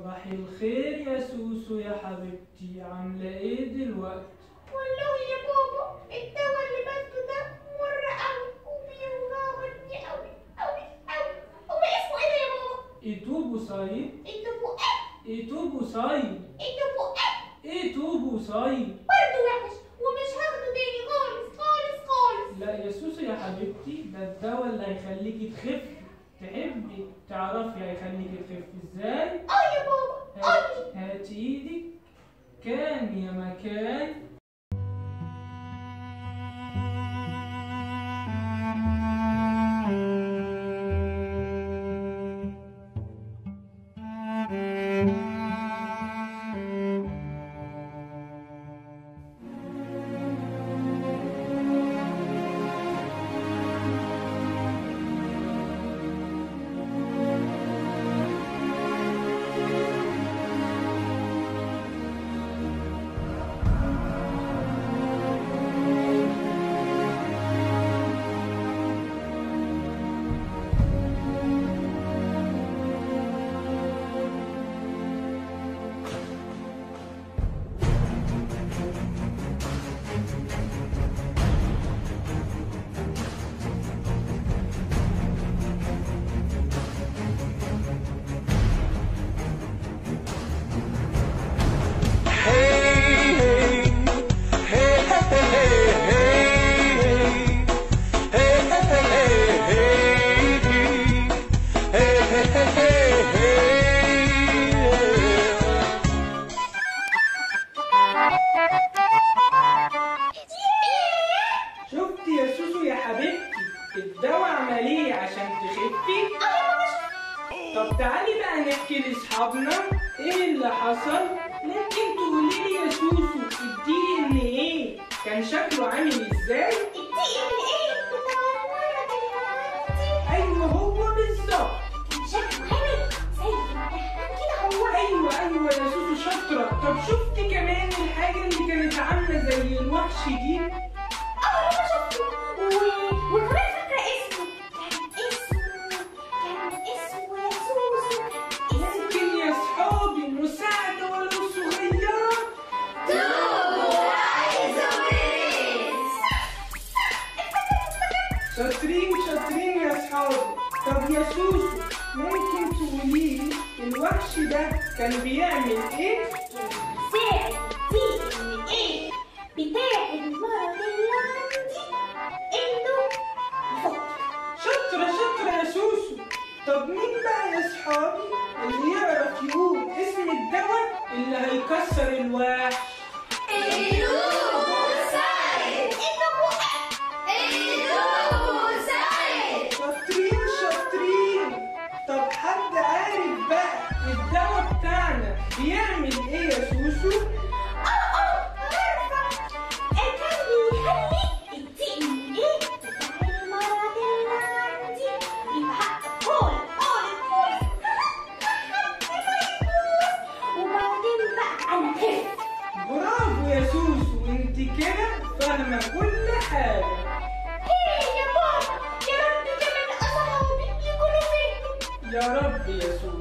صباح الخير يا سوسو يا حبيبتي عاملة ايه دلوقتي؟ والله يا بابا الدواء اللي باخده ده مر قوي وبيوجعني قوي قوي قوي هو اسمه ايه ده يا بابا؟ ايتوبوسايد الدبوق ايه؟ ايتوبوسايد الدبوق ايه؟ ايتوبوسايد برضه وحش ومش هاخده تاني خالص خالص خالص لا يا سوسو يا حبيبتي ده الدواء اللي هيخليكي تخفي تحبي تعرفي هيخليكي تخفي ازاي؟ اه يا بابا قولي هات- هاتي ايدك كان يا مكان شفتي يا سوسو يا حبيبتي الدواء عملية عشان تخفي طب تعالي بقى نحكي لاصحابنا ايه اللي حصل ممكن تقولي لي يا سوسو الدي ان ايه كان شكله عامل ازاي الدي ان ايه بتاع ورق الهندي ايوه هو بالظبط كان شكله عامل زي الامتحان كده هو ايوه ايوه يا سوسو شاطره طب شفتي كمان الحاجه اللي كانت عامله زي الوحش دي اه انا شفته و- وكمان فاكره اسمه كان اسمه كان اسمه يا سوسو اسمه ممكن يا صحابي مساعده ولو صغيره شاطرين شاطرين يا صحابي طب يا سوسو ممكن تقولي لي الوحش ده كان بيعمل ايه ساعد دي ان ايه بتاع المرض اللي عندي انه يفكر شاطره شاطره يا سوسو طب مين بقى يا صحابي اللي يعرف يقول اسم الدواء اللي هيكسر الوحش شاطرين شاطرين طب حد عارف بقى الدواء بتاعنا بيعمل ايه يا سوسو برافو يا سوسو انت كده فاهمه كل حاجه يا رب يا سوسو